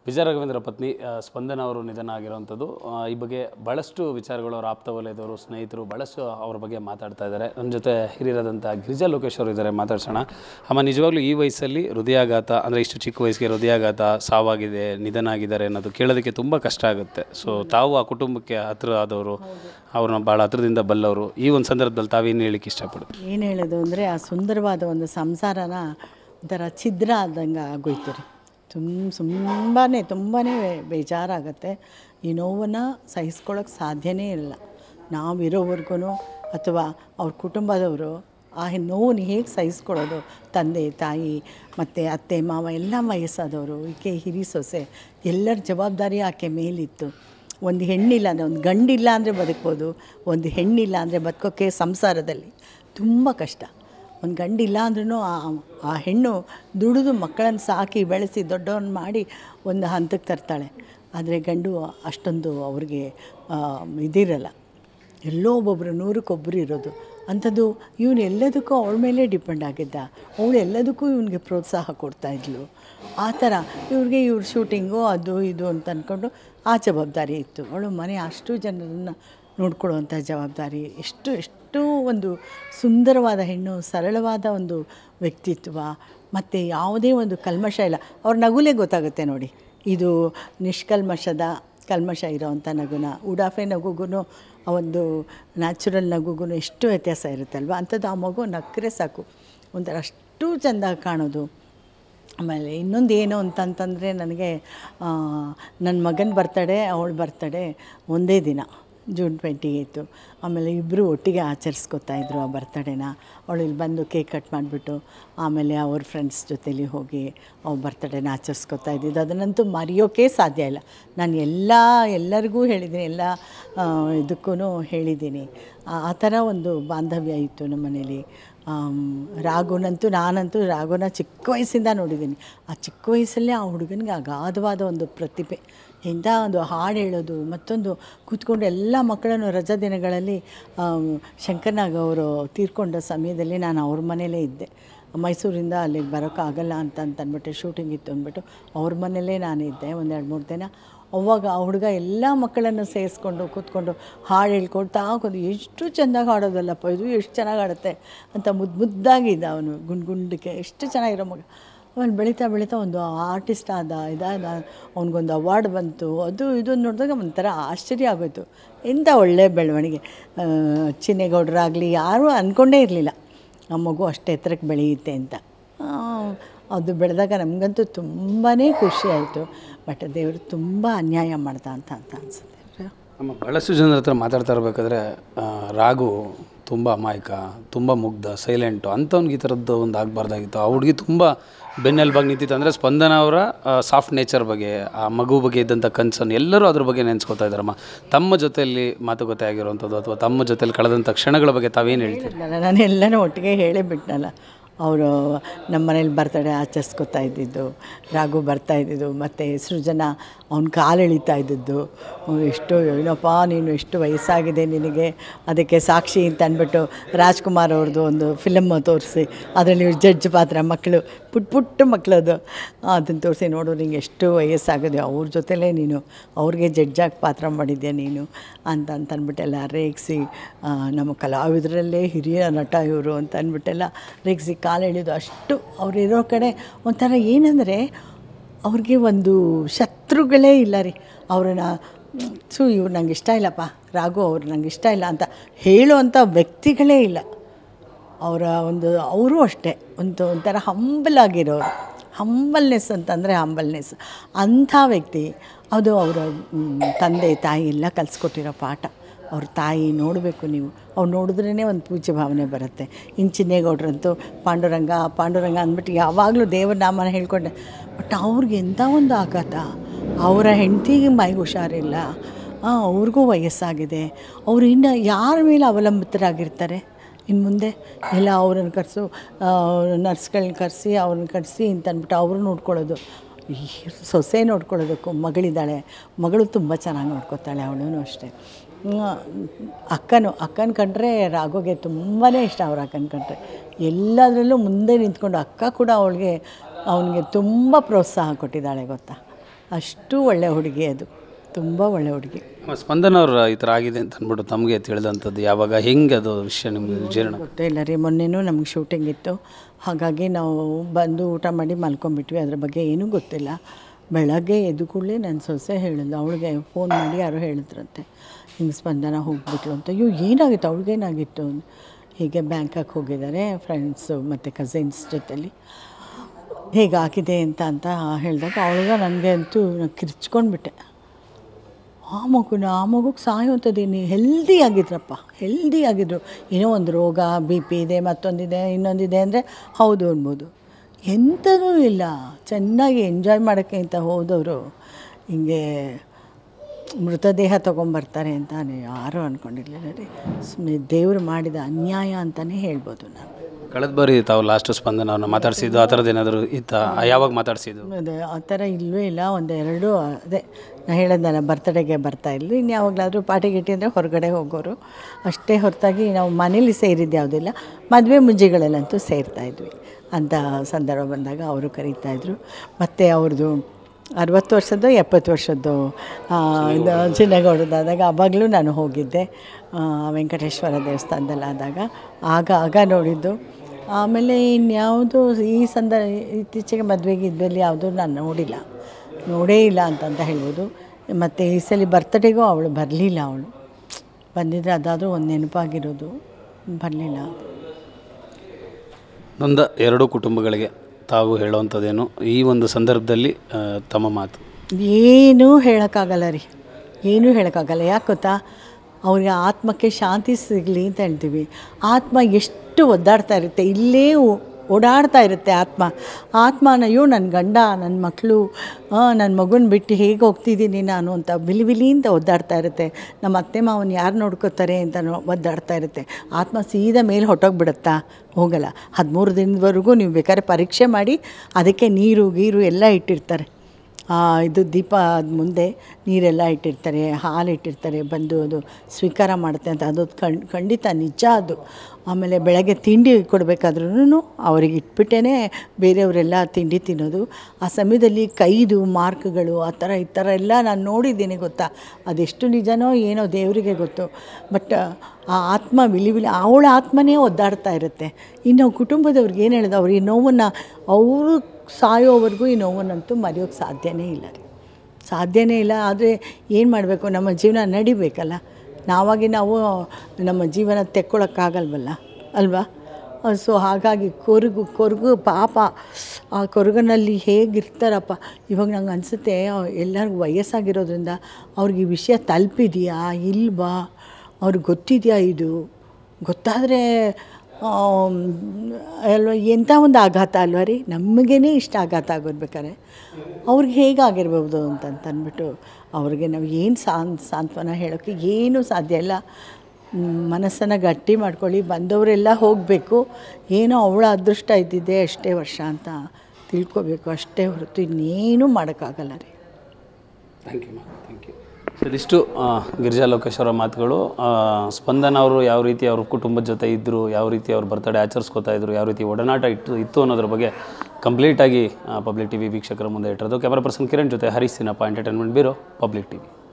ವಿಜಯ ರಾಘವೇಂದ್ರ ಪತ್ನಿ ಆ, ಸ್ಪಂದನ ಅವರು ನಿಧನ ಆಗಿರುವಂಥದ್ದು ಆ, ಈ ಬಗ್ಗೆ ಭಾಳಷ್ಟು ವಿಚಾರಗಳು ಅವರ ಆಪ್ತ ವಲಯದವರು ಸ್ನೇಹಿತರು ಭಾಳಷ್ಟು ಅವ್ರ ಬಗ್ಗೆ ಮಾತಾಡ್ತಾ ಇದ್ದಾರೆ ನನ್ನ ಜೊತೆ ಹಿರಿಯರಾದಂಥ ಗಿರಿಜಾ ಲೋಕೇಶ್ ಅವರು ಇದ್ದಾರೆ ಮಾತಾಡ್ಸೋಣ ಅಮ್ಮ ನಿಜವಾಗ್ಲೂ ಈ ವಯಸ್ಸಲ್ಲಿ ಹೃದಯಾಘಾತ ಅಂದರೆ ಇಷ್ಟು ಚಿಕ್ಕ ವಯಸ್ಸಿಗೆ ಹೃದಯಾಘಾತ ಸಾವಾಗಿದೆ ನಿಧನ ಆಗಿದ್ದಾರೆ ಅನ್ನೋದು ಕೇಳೋದಕ್ಕೆ ತುಂಬ ಕಷ್ಟ ಆಗುತ್ತೆ ಸೊ ತಾವು ಆ ಕುಟುಂಬಕ್ಕೆ ಹತ್ರ ಆದವರು ಅವ್ರನ್ನ ಭಾಳ ಹತ್ರದಿಂದ ಬಲ್ಲವರು ಈ ಒಂದು ಸಂದರ್ಭದಲ್ಲಿ ತಾವೇನು ಹೇಳಿಕ್ಕೆ ಇಷ್ಟಪಡ್ತೀವಿ ಏನು ಹೇಳೋದು ಅಂದರೆ ಆ ಸುಂದರವಾದ ಒಂದು ಸಂಸಾರನ ಒಂಥರ ಛಿದ್ರ ಆದಂಗೆ ಆಗೋಯ್ತು ರೀ ತುಂಬ ತುಂಬಾ ತುಂಬಾ ಬೇಜಾರಾಗತ್ತೆ ಈ ನೋವನ್ನು ಸಹಿಸ್ಕೊಳ್ಳೋಕೆ ಸಾಧ್ಯನೇ ಇಲ್ಲ ನಾವಿರೋವರೆಗೂ ಅಥವಾ ಅವ್ರ ಕುಟುಂಬದವರು ಆ ನೋವನ್ನು ಹೇಗೆ ಸಹಿಸ್ಕೊಳ್ಳೋದು ತಂದೆ ತಾಯಿ ಮತ್ತು ಅತ್ತೆ ಮಾವ ಎಲ್ಲ ವಯಸ್ಸಾದವರು ಈಕೆ ಹಿರಿ ಸೊಸೆ ಎಲ್ಲರ ಜವಾಬ್ದಾರಿ ಆಕೆ ಮೇಲಿತ್ತು ಒಂದು ಹೆಣ್ಣಿಲ್ಲ ಅಂದರೆ ಒಂದು ಗಂಡಿಲ್ಲ ಅಂದರೆ ಬದುಕ್ಬೋದು ಒಂದು ಹೆಣ್ಣಿಲ್ಲ ಅಂದರೆ ಬದುಕೋಕ್ಕೆ ಸಂಸಾರದಲ್ಲಿ ತುಂಬ ಕಷ್ಟ ಒಂದು ಗಂಡಿಲ್ಲ ಅಂದ್ರೂ ಆ ಆ ಹೆಣ್ಣು ದುಡಿದು ಮಕ್ಕಳನ್ನು ಸಾಕಿ ಬೆಳೆಸಿ ದೊಡ್ಡವನ್ನ ಮಾಡಿ ಒಂದು ಹಂತಕ್ಕೆ ತರ್ತಾಳೆ ಆದರೆ ಗಂಡು ಅಷ್ಟೊಂದು ಅವ್ರಿಗೆ ಆ, ಇದಿರಲ್ಲ ಎಲ್ಲೋ ಒಬ್ಬೊಬ್ಬರು ನೂರಕ್ಕೊಬ್ಬರು ಇರೋದು ಅಂಥದ್ದು ಇವನು ಎಲ್ಲದಕ್ಕೂ ಅವಳ ಮೇಲೆ ಡಿಪೆಂಡ್ ಆಗಿದ್ದ ಅವಳು ಎಲ್ಲದಕ್ಕೂ ಇವನಿಗೆ ಪ್ರೋತ್ಸಾಹ ಕೊಡ್ತಾ ಇದ್ಲು ಆ ಥರ ಇವ್ರಿಗೆ ಇವ್ರ ಶೂಟಿಂಗು ಅದು ಇದು ಅಂತ ಅಂದ್ಕೊಂಡು ಆ ಜವಾಬ್ದಾರಿ ಇತ್ತು ಅವಳು ಮನೆ ಅಷ್ಟು ಜನರನ್ನು ನೋಡ್ಕೊಳ್ಳುವಂಥ ಜವಾಬ್ದಾರಿ ಎಷ್ಟು ಎಷ್ಟು ಒಂದು ಸುಂದರವಾದ ಹೆಣ್ಣು ಸರಳವಾದ ಒಂದು ವ್ಯಕ್ತಿತ್ವ ಮತ್ತು ಯಾವುದೇ ಒಂದು ಕಲ್ಮಶ ಇಲ್ಲ ಅವ್ರ ನಗುಲೇ ಗೊತ್ತಾಗುತ್ತೆ ನೋಡಿ ಇದು ನಿಷ್ಕಲ್ಮಶದ ಕಲ್ಮಶ ಇರೋವಂಥ ನಗುನ ಉಡಾಫೆ ನಗುಗೂ ಆ ಒಂದು ನ್ಯಾಚುರಲ್ ನಗುಗೂ ಎಷ್ಟು ವ್ಯತ್ಯಾಸ ಇರುತ್ತಲ್ವ ಅಂಥದ್ದು ಆ ಮಗು ನಕ್ಕರೆ ಸಾಕು ಒಂಥರ ಅಷ್ಟು ಚೆಂದ ಕಾಣೋದು ಆಮೇಲೆ ಇನ್ನೊಂದು ಏನು ಅಂತಂತಂದರೆ ನನಗೆ ನನ್ನ ಮಗನ ಬರ್ತಡೇ ಅವಳ ಬರ್ತಡೇ ಒಂದೇ ದಿನ ಜೂನ್ ಟ್ವೆಂಟಿ ಏಯ್ತು ಆಮೇಲೆ ಇಬ್ಬರು ಒಟ್ಟಿಗೆ ಆಚರಿಸ್ಕೊತಾ ಇದ್ರು ಆ ಬರ್ತಡೇನ ಅವಳು ಇಲ್ಲಿ ಬಂದು ಕೇಕ್ ಕಟ್ ಮಾಡಿಬಿಟ್ಟು ಆಮೇಲೆ ಅವ್ರ ಫ್ರೆಂಡ್ಸ್ ಜೊತೇಲಿ ಹೋಗಿ ಅವ್ರ ಬರ್ತಡೇನ ಆಚರಿಸ್ಕೊತಾ ಇದ್ದಿದ್ದು ಅದನ್ನಂತೂ ಮರೆಯೋಕ್ಕೆ ಸಾಧ್ಯ ಇಲ್ಲ ನಾನು ಎಲ್ಲ ಎಲ್ಲರಿಗೂ ಹೇಳಿದ್ದೀನಿ ಎಲ್ಲ ಇದಕ್ಕೂ ಹೇಳಿದ್ದೀನಿ ಆ- ಆ ಥರ ಒಂದು ಬಾಂಧವ್ಯ ಇತ್ತು ನಮ್ಮ ಮನೇಲಿ ಆಮ್, ರಾಘುನಂತೂ ನಾನಂತೂ ರಾಘುನ ಚಿಕ್ಕ ವಯಸ್ಸಿಂದ ನೋಡಿದ್ದೀನಿ ಆ ಚಿಕ್ಕ ವಯಸ್ಸಲ್ಲೇ ಆ ಹುಡುಗನಿಗೆ ಅಗಾಧವಾದ ಒಂದು ಪ್ರತಿಭೆ ಇಂಥ ಒಂದು ಹಾಡು ಹೇಳೋದು ಮತ್ತೊಂದು ಕೂತ್ಕೊಂಡು ಎಲ್ಲ ಮಕ್ಕಳನ್ನು ರಜಾ ದಿನಗಳಲ್ಲಿ ಆಮ್, ಶಂಕರ್ನಾಗ್ ಅವರು ತೀರ್ಕೊಂಡ ಸಮಯದಲ್ಲಿ ನಾನು ಅವ್ರ ಮನೇಲೇ ಇದ್ದೆ ಮೈಸೂರಿಂದ ಅಲ್ಲಿಗೆ ಬರೋಕ್ಕಾಗಲ್ಲ ಅಂತ ಅಂತ ಅಂದ್ಬಿಟ್ಟು ಶೂಟಿಂಗ್ ಇತ್ತು ಅಂದ್ಬಿಟ್ಟು ಅವ್ರ ಮನೇಲೇ ನಾನು ಇದ್ದೆ ಒಂದೆರಡು ಮೂರು ದಿನ ಅವಾಗ ಆ ಹುಡುಗ ಎಲ್ಲ ಮಕ್ಕಳನ್ನು ಸೇರಿಸ್ಕೊಂಡು ಕೂತ್ಕೊಂಡು ಹಾಡು ಹೇಳ್ಕೊಳ್ತಾ ಕೂತು ಎಷ್ಟು ಚೆಂದಾಗಿ ಹಾಡೋದಲ್ಲಪ್ಪ ಇದು ಎಷ್ಟು ಚೆನ್ನಾಗಿ ಆಡುತ್ತೆ ಅಂತ ಮುದ್ದು ಮುದ್ದಾಗಿದ್ದ ಅವನು ಗುಂಡು ಗುಂಡಕ್ಕೆ ಎಷ್ಟು ಚೆನ್ನಾಗಿರೋ ಮಗ ಆಮೇಲೆ ಬೆಳೀತಾ ಬೆಳೀತಾ ಒಂದು ಆರ್ಟಿಸ್ಟ್ ಆದ ಇದಾದ ಅವ್ನಿಗೊಂದು ಅವಾರ್ಡ್ ಬಂತು ಅದು ಇದು ನೋಡಿದಾಗ ಒಂಥರ ಆಶ್ಚರ್ಯ ಆಗೋಯ್ತು ಎಂಥ ಒಳ್ಳೆ ಬೆಳವಣಿಗೆ ಆ, ಚಿನ್ನೇಗೌಡರಾಗಲಿ ಯಾರೂ ಅಂದ್ಕೊಂಡೇ ಇರಲಿಲ್ಲ ಆ ಮಗು ಅಷ್ಟು ಎತ್ತರಕ್ಕೆ ಬೆಳೆಯುತ್ತೆ ಅಂತ ಆ, ಅದು ಬೆಳೆದಾಗ ನಮಗಂತೂ ತುಂಬಾ ಖುಷಿ ಆಯಿತು ಬಟ್ ದೇವರು ತುಂಬ ಅನ್ಯಾಯ ಮಾಡ್ದ ಅಂತ ಅಂತ ಅನಿಸುತ್ತೆ ನಮ್ಮ ಭಾಳಷ್ಟು ಜನರ ಹತ್ರ ಮಾತಾಡ್ತಾ ಇರಬೇಕಾದ್ರೆ ಆ, ರಾಘು ತುಂಬ ಅಮಾಯಕ ತುಂಬ ಮುಗ್ಧ ಸೈಲೆಂಟು ಅಂಥವ್ನಿಗೆ ಈ ಥರದ್ದು ಒಂದು ಆಗಬಾರ್ದಾಗಿತ್ತು ಆ ಹುಡುಗಿ ತುಂಬ ಬೆನ್ನೆಲುಬಾಗಿ ನಿಂತಿತ್ತು ಅಂದರೆ ಸ್ಪಂದನ ಅವರ ಸಾಫ್ಟ್ ನೇಚರ್ ಬಗ್ಗೆ ಆ ಮಗು ಬಗ್ಗೆ ಇದ್ದಂಥ ಕನ್ಸರ್ನ್ ಎಲ್ಲರೂ ಅದ್ರ ಬಗ್ಗೆ ನೆನೆಸ್ಕೊತಾ ಇದ್ದಾರಮ್ಮ ತಮ್ಮ ಜೊತೆಯಲ್ಲಿ ಮಾತುಕತೆ ಆಗಿರುವಂಥದ್ದು ಅಥವಾ ತಮ್ಮ ಜೊತೆಲಿ ಕಳೆದಂಥ ಕ್ಷಣಗಳ ಬಗ್ಗೆ ತಾವೇನು ಹೇಳ್ತೀರಿ ಹೇಳಿದ್ನಲ್ಲ ನಾನು ಎಲ್ಲನೂ ಒಟ್ಟಿಗೆ ಹೇಳೇ ಬಿಟ್ನಲ್ಲ ಅವರು ನಮ್ಮ ಮನೇಲಿ ಬರ್ತಡೇ ಆಚರಿಸ್ಕೊತಾ ಇದ್ದಿದ್ದು ರಾಘು ಬರ್ತಾ ಇದ್ದಿದ್ದು ಮತ್ತು ಸೃಜನ ಅವ್ನ ಕಾಲು ಎಳಿತಾ ಇದ್ದದ್ದು ಅವ್ನು ಎಷ್ಟು ಏನಪ್ಪ ನೀನು ಎಷ್ಟು ವಯಸ್ಸಾಗಿದೆ ನಿನಗೆ ಅದಕ್ಕೆ ಸಾಕ್ಷಿ ಅಂತ ಅಂದ್ಬಿಟ್ಟು ರಾಜ್ಕುಮಾರ್ ಅವ್ರದ್ದು ಒಂದು ಫಿಲಮ್ ತೋರಿಸಿ ಅದರಲ್ಲಿ ಜಡ್ಜ್ ಪಾತ್ರ ಮಕ್ಕಳು ಪುಟ್ಟ ಪುಟ್ಟ ಮಕ್ಕಳದು ಅದನ್ನು ತೋರಿಸಿ ನೋಡು ನಿಂಗೆ ಎಷ್ಟು ವಯಸ್ಸಾಗಿದೆ ಅವ್ರ ಜೊತೆಲೇ ನೀನು ಅವ್ರಿಗೆ ಜಡ್ಜಾಗಿ ಪಾತ್ರ ಮಾಡಿದ್ಯಾ ನೀನು ಅಂತ ಅಂತ ಅಂದ್ಬಿಟ್ಟೆಲ್ಲ ರೇಗಿಸಿ ನಮ್ಮ ಕಲಾವಿದರಲ್ಲೇ ಹಿರಿಯ ನಟ ಇವರು ಅಂತ ಅಂದ್ಬಿಟ್ಟೆಲ್ಲ ರೇಗಿಸಿ ಕಾಲು ಎಳೆಯೋದು ಅಷ್ಟು ಅವ್ರಿರೋ ಕಡೆ ಒಂಥರ ಏನಂದರೆ ಅವ್ರಿಗೆ ಒಂದು ಶತ್ರುಗಳೇ ಇಲ್ಲ ರೀ ಅವ್ರನ್ನ ಸು ಇವ್ರು ನಂಗೆ ಇಷ್ಟ ಇಲ್ಲಪ್ಪ ರಾಘು ಅವ್ರು ನಂಗೆ ಇಷ್ಟ ಇಲ್ಲ ಅಂತ ಹೇಳುವಂಥ ವ್ಯಕ್ತಿಗಳೇ ಇಲ್ಲ ಅವರ ಒಂದು ಅವರು ಅಷ್ಟೇ ಒಂದು ಒಂಥರ ಹಂಬಲ್ ಆಗಿರೋರು ಹಂಬಲ್ನೆಸ್ ಅಂತಂದರೆ ಹಂಬಲ್ನೆಸ್ ಅಂಥ ವ್ಯಕ್ತಿ ಅದು ಅವರ ಮ್, ತಂದೆ ತಾಯಿ ಎಲ್ಲ ಕಲಿಸ್ಕೊಟ್ಟಿರೋ ಪಾಠ ಅವ್ರ ತಾಯಿ ನೋಡಬೇಕು ನೀವು ಅವ್ರು ನೋಡಿದ್ರೇ ಒಂದು ಪೂಜ್ಯ ಭಾವನೆ ಬರುತ್ತೆ ಇನ್ನು ಚಿನ್ನೇಗೌಡ್ರಂತೂ ಪಾಂಡುರಂಗ ಪಾಂಡುರಂಗ ಅಂದ್ಬಿಟ್ಟು ಯಾವಾಗಲೂ ದೇವ್ರ ನಾಮನ ಹೇಳ್ಕೊಂಡೆ ಬಟ್ ಅವ್ರಿಗೆ ಎಂಥ ಒಂದು ಆಘಾತ ಅವರ ಹೆಂಡತಿಗೆ ಮೈಗೆ ಹುಷಾರಿಲ್ಲ ಆ, ಅವ್ರಿಗೂ ವಯಸ್ಸಾಗಿದೆ ಅವರು ಇನ್ನು ಯಾರ ಮೇಲೆ ಅವಲಂಬಿತರಾಗಿರ್ತಾರೆ ಇನ್ನು ಮುಂದೆ ಎಲ್ಲ ಅವ್ರನ್ನ ಕರೆಸು ನರ್ಸ್ಗಳನ್ನ ಕರೆಸಿ ಅವ್ರನ್ನ ಕರೆಸಿ ಅಂತ ಅಂದ್ಬಿಟ್ಟು ಅವರು ನೋಡ್ಕೊಳ್ಳೋದು ಈ ಸೊಸೆ ನೋಡ್ಕೊಳ್ಳೋದಕ್ಕೂ ಮಗಳಿದ್ದಾಳೆ ಮಗಳು ತುಂಬ ಚೆನ್ನಾಗಿ ನೋಡ್ಕೊತಾಳೆ ಅವಳು ಅಷ್ಟೇ ಹ್ಮ್, ಅಕ್ಕನು ಅಕ್ಕನ ಕಂಡ್ರೆ ರಾಘೋಗೆ ತುಂಬಾ ಇಷ್ಟ ಅವ್ರ ಅಕ್ಕನ ಕಂಡ್ರೆ ಎಲ್ಲದರಲ್ಲೂ ಮುಂದೆ ನಿಂತ್ಕೊಂಡು ಅಕ್ಕ ಕೂಡ ಅವಳಿಗೆ ಅವನಿಗೆ ತುಂಬ ಪ್ರೋತ್ಸಾಹ ಕೊಟ್ಟಿದ್ದಾಳೆ ಗೊತ್ತಾ ಅಷ್ಟು ಒಳ್ಳೆ ಹುಡುಗಿ ಅದು ತುಂಬ ಒಳ್ಳೆ ಹುಡುಗಿ ಅಮ್ಮ, ಸ್ಪಂದನ್ ಅವ್ರು ಈ ಥರ ಆಗಿದೆ ಅಂತ ಅಂದ್ಬಿಟ್ಟು ತಮಗೆ ತಿಳಿದಂಥದ್ದು ಯಾವಾಗ ಹೆಂಗೆ ಅದು ವಿಷಯ ನಿಮಗೆ ಜೀರ್ಣ ಗೊತ್ತೇ ಇಲ್ಲ ರೀ ಮೊನ್ನೆನೂ ನಮ್ಗೆ ಶೂಟಿಂಗ್ ಇತ್ತು ಹಾಗಾಗಿ ನಾವು ಬಂದು ಊಟ ಮಾಡಿ ಮಲ್ಕೊಂಡ್ಬಿಟ್ವಿ ಅದ್ರ ಬಗ್ಗೆ ಏನೂ ಗೊತ್ತಿಲ್ಲ ಬೆಳಗ್ಗೆ ಎದ್ದು ಕೂಡಲೇ ನನ್ನ ಸೊಸೆ ಹೇಳಿದ್ಲು ಅವಳಿಗೆ ಫೋನ್ ಮಾಡಿ ಯಾರೋ ಹೇಳಿದ್ರಂತೆ ಹಿಂಗೆ ಸ್ಪಂದನ ಹೋಗ್ಬಿಟ್ಲು ಅಂತ ಅಯ್ಯೋ ಏನಾಗಿತ್ತು ಅವಳಿಗೇನಾಗಿತ್ತು ಹೀಗೆ ಬ್ಯಾಂಕಾಕ್ ಹೋಗಿದ್ದಾರೆ ಫ್ರೆಂಡ್ಸು ಮತ್ತು ಕಸಿನ್ಸ್ ಜೊತೆಲಿ ಹೇಗಾಗಿದೆ ಅಂತ ಅಂತ ಹೇಳಿದಾಗ ಅವಳಿಗೆ ನನಗೆ ಅಂತೂ ಕಿರ್ಚ್ಕೊಂಡ್ಬಿಟ್ಟೆ ಆ ಮಗುನ ಆ ಮಗುಗೆ ಸಾಯೋಂಥದ್ದೇನು ಹೆಲ್ದಿ ಆಗಿದ್ರಪ್ಪ ಹೆಲ್ದಿ ಆಗಿದ್ರು ಏನೋ ಒಂದು ರೋಗ ಬಿ ಪಿ ಇದೆ ಮತ್ತೊಂದಿದೆ ಇನ್ನೊಂದಿದೆ ಅಂದರೆ ಹೌದು ಅನ್ಬೋದು ಎಂಥದೂ ಇಲ್ಲ ಚೆನ್ನಾಗಿ ಎಂಜಾಯ್ ಮಾಡೋಕ್ಕೆ ಅಂತ ಹೋದವರು ಹಿಂಗೆ ಮೃತದೇಹ ತೊಗೊಂಬರ್ತಾರೆ ಅಂತ ನಾನು ಯಾರೂ ಅಂದ್ಕೊಂಡಿರಲಿಲ್ಲ ರೀ ಸುಮ್ಮನೆ ದೇವರು ಮಾಡಿದ ಅನ್ಯಾಯ ಅಂತಲೇ ಹೇಳ್ಬೋದು ನಾನು ಕಳೆದ ಬಾರಿ ತಾವು ಲಾಸ್ಟ್ ಸ್ಪಂದನ ಅವ್ರನ್ನ ಮಾತಾಡಿಸಿದ್ದು ಆ ಥರದ್ದು ಏನಾದರೂ ಇತ್ತ ಯಾವಾಗ ಮಾತಾಡಿಸಿದ್ದು ಅದೇ ಆ ಥರ ಇಲ್ಲವೇ ಇಲ್ಲ ಒಂದೆರಡು ಅದೇ ನಾ ಹೇಳಿದ್ನಲ್ಲ ಬರ್ತಡೆಗೆ ಬರ್ತಾ ಇರಲಿ ಇನ್ನು ಯಾವಾಗಲಾದರೂ ಪಾರ್ಟಿ ಗಿಟಿ ಅಂದರೆ ಹೊರಗಡೆ ಹೋಗೋರು ಅಷ್ಟೇ ಹೊರತಾಗಿ ನಾವು ಮನೇಲಿ ಸೇರಿದ್ದು ಯಾವುದಿಲ್ಲ ಮದುವೆ ಮುಂಜಿಗಳಲ್ಲಂತೂ ಸೇರ್ತಾ ಇದ್ವಿ ಅಂತ ಸಂದರ್ಭ ಬಂದಾಗ ಅವರು ಕರೀತಾಯಿದ್ರು ಮತ್ತು ಅವ್ರದ್ದು ಅರುವತ್ತು ವರ್ಷದ್ದು ಎಪ್ಪತ್ತು ವರ್ಷದ್ದು ಆ, ಇದು ಚಿನ್ನಗೌಡದಾದಾಗ ಆವಾಗಲೂ ನಾನು ಹೋಗಿದ್ದೆ ಆ, ವೆಂಕಟೇಶ್ವರ ದೇವಸ್ಥಾನದಲ್ಲಾದಾಗ ಆಗ ಆಗ ನೋಡಿದ್ದು ಆಮೇಲೆ ಇನ್ಯಾವುದು ಈ ಸಂದರ್ಭ ಇತ್ತೀಚೆಗೆ ಮದುವೆಗೆ ಇದ್ದಲ್ಲಿ ಯಾವುದೂ ನಾನು ನೋಡಿಲ್ಲ ನೋಡೇ ಇಲ್ಲ ಅಂತಂತ ಹೇಳ್ಬೋದು ಮತ್ತು ಈ ಸಲ ಬರ್ತಡೇಗೂ ಅವಳು ಬರಲಿಲ್ಲ ಅವಳು ಬಂದಿದ್ರೆ ಅದಾದರೂ ಒಂದು ನೆನಪಾಗಿರೋದು ಬರಲಿಲ್ಲ ನೊಂದ ಎರಡೂ ಕುಟುಂಬಗಳಿಗೆ ತಾವು ಹೇಳುವಂಥದ್ದೇನು ಈ ಒಂದು ಸಂದರ್ಭದಲ್ಲಿ ಆ, ತಮ್ಮ ಮಾತು ಏನೂ ಹೇಳೋಕ್ಕಾಗಲ್ಲ ರೀ ಏನೂ ಹೇಳೋಕ್ಕಾಗಲ್ಲ ಯಾಕೆ ಗೊತ್ತಾ ಅವ್ರಿಗೆ ಆತ್ಮಕ್ಕೆ ಶಾಂತಿ ಸಿಗಲಿ ಅಂತ ಹೇಳ್ತೀವಿ ಆತ್ಮ ಎಷ್ಟು ಒದ್ದಾಡ್ತಾ ಇರುತ್ತೆ ಇಲ್ಲೇ ಓ- ಓಡಾಡ್ತಾ ಇರುತ್ತೆ ಆತ್ಮ ಆತ್ಮನ ಅಯ್ಯೋ ನನ್ನ ಗಂಡ ನನ್ನ ಮಕ್ಕಳು ನನ್ನ ಮಗುನ ಬಿಟ್ಟು ಹೇಗೆ ಹೋಗ್ತಿದ್ದೀನಿ ನಾನು ಅಂತ ಬಿಲಿ ಬಿಲಿ ಅಂತ ಒದ್ದಾಡ್ತಾ ಇರುತ್ತೆ ನಮ್ಮ ಅತ್ತೆ ಮಾವನ ಯಾರು ನೋಡ್ಕೋತಾರೆ ಅಂತ ನೋ- ಒದ್ದಾಡ್ತಾ ಇರುತ್ತೆ ಆತ್ಮ ಸೀದಾ ಮೇಲೆ ಹೊಟ್ಟೋಗ್ಬಿಡುತ್ತಾ ಹೋಗಲ್ಲ ಹದಿಮೂರು ದಿನದವರೆಗೂ ನೀವು ಬೇಕಾದ್ರೆ ಪರೀಕ್ಷೆ ಮಾಡಿ ಅದಕ್ಕೆ ನೀರು ಗೀರು ಎಲ್ಲ ಇಟ್ಟಿರ್ತಾರೆ ಆ, ಇದು ದೀಪ ಆದ ಮುಂದೆ ನೀರೆಲ್ಲ ಇಟ್ಟಿರ್ತಾರೆ ಹಾಲು ಇಟ್ಟಿರ್ತಾರೆ ಬಂದು ಅದು ಸ್ವೀಕಾರ ಮಾಡುತ್ತೆ ಅಂತ ಅದು ಖಂಡ್ ಖಂಡಿತ ನಿಜ ಅದು ಆಮೇಲೆ ಬೆಳಗ್ಗೆ ತಿಂಡಿ ಕೊಡಬೇಕಾದ್ರೂ ಅವ್ರಿಗೆ ಇಟ್ಬಿಟ್ಟೇ ಬೇರೆಯವರೆಲ್ಲ ತಿಂಡಿ ತಿನ್ನೋದು ಆ ಸಮಯದಲ್ಲಿ ಕೈದು ಮಾರ್ಕ್ಗಳು ಆ ಥರ ಈ ಥರ ಎಲ್ಲ ನಾನು ನೋಡಿದ್ದೀನಿ ಗೊತ್ತಾ ಅದೆಷ್ಟು ನಿಜನೋ ಏನೋ ದೇವರಿಗೆ ಗೊತ್ತು ಬಟ್ ಆ ಆತ್ಮ ವಿಲಿ ವಿಲಿ ಅವಳ ಆತ್ಮನೇ ಒದ್ದಾಡ್ತಾ ಇರುತ್ತೆ ಇನ್ನು ಕುಟುಂಬದವ್ರಿಗೆ ಏನು ಹೇಳಿದ ಅವ್ರು ಈ ನೋವನ್ನು ಅವರು ಸಾಯೋವರೆಗೂ ಈ ನೋವನ್ನಂತೂ ಮರೆಯೋಕ್ಕೆ ಸಾಧ್ಯನೇ ಇಲ್ಲ ರೀ ಸಾಧ್ಯನೇ ಇಲ್ಲ ಆದರೆ ಏನು ಮಾಡಬೇಕು ನಮ್ಮ ಜೀವನ ನಡಿಬೇಕಲ್ಲ ನಾವಾಗಿ ನಾವು ನಮ್ಮ ಜೀವನ ತೆಕ್ಕೊಳ್ಳೋಕ್ಕಾಗಲ್ವಲ್ಲ ಅಲ್ವಾ ಸೊ ಹಾಗಾಗಿ ಕೊರಗು ಕೊರಗು ಪಾಪ ಆ ಕೊರಗನಲ್ಲಿ ಹೇಗಿರ್ತಾರಪ್ಪ ಇವಾಗ ನಂಗೆ ಅನಿಸುತ್ತೆ ಎಲ್ಲರಿಗೂ ವಯಸ್ಸಾಗಿರೋದ್ರಿಂದ ಅವ್ರಿಗೆ ಈ ವಿಷಯ ತಲುಪಿದೆಯಾ ಇಲ್ವಾ ಅವ್ರಿಗೆ ಗೊತ್ತಿದೆಯಾ ಇದು ಗೊತ್ತಾದರೆ ಅಲ್ವ ಎಂಥ ಒಂದು ಆಘಾತ ಅಲ್ವ ರೀ ನಮಗೇ ಇಷ್ಟ ಆಘಾತ ಆಗೋದ್ಬೇಕಾದ್ರೆ ಅವ್ರಿಗೆ ಹೇಗಾಗಿರ್ಬೋದು ಅಂತಂತ ಅಂದ್ಬಿಟ್ಟು ಅವ್ರಿಗೆ ನಾವು ಏನು ಸಾನ್ ಸಾಂತ್ವನ ಹೇಳೋಕ್ಕೆ ಏನೂ ಸಾಧ್ಯ ಇಲ್ಲ ಮನಸ್ಸನ್ನು ಗಟ್ಟಿ ಮಾಡ್ಕೊಳ್ಳಿ ಬಂದವರೆಲ್ಲ ಹೋಗಬೇಕು ಏನೋ ಅವಳ ಅದೃಷ್ಟ ಇದ್ದಿದ್ದೆ ಅಷ್ಟೇ ವರ್ಷ ಅಂತ ತಿಳ್ಕೊಬೇಕು ಅಷ್ಟೇ ಹೊರತು ಇನ್ನೇನೂ ಮಾಡೋಕ್ಕಾಗಲ್ಲ ರೀ thank you thank you so ಇದಿಷ್ಟು ಆ, ಗಿರಿಜಾ ಲೋಕೇಶ್ ಅವರ ಮಾತುಗಳು ಆ, ಸ್ಪಂದನ ಅವರು ಯಾವ ರೀತಿ ಅವ್ರ ಕುಟುಂಬದ ಜೊತೆ ಇದ್ದರು ಯಾವ ರೀತಿ ಅವ್ರ ಬರ್ತಡೇ ಆಚರಿಸ್ಕೋತಾ ಇದ್ರು ಯಾವ ರೀತಿ ಒಡನಾಟ ಇಟ್ಟು ಇತ್ತು ಅನ್ನೋದ್ರ ಬಗ್ಗೆ ಕಂಪ್ಲೀಟಾಗಿ ಪಬ್ಲಿಕ್ ಟಿ ವಿ ವೀಕ್ಷಕರ ಮುಂದೆ ಇಟ್ಟಿರೋದು ಕ್ಯಾಮರಾ ಪರ್ಸನ್ ಕಿರಣ್ ಜೊತೆ Harish Sinappa entertainment bureau Public T V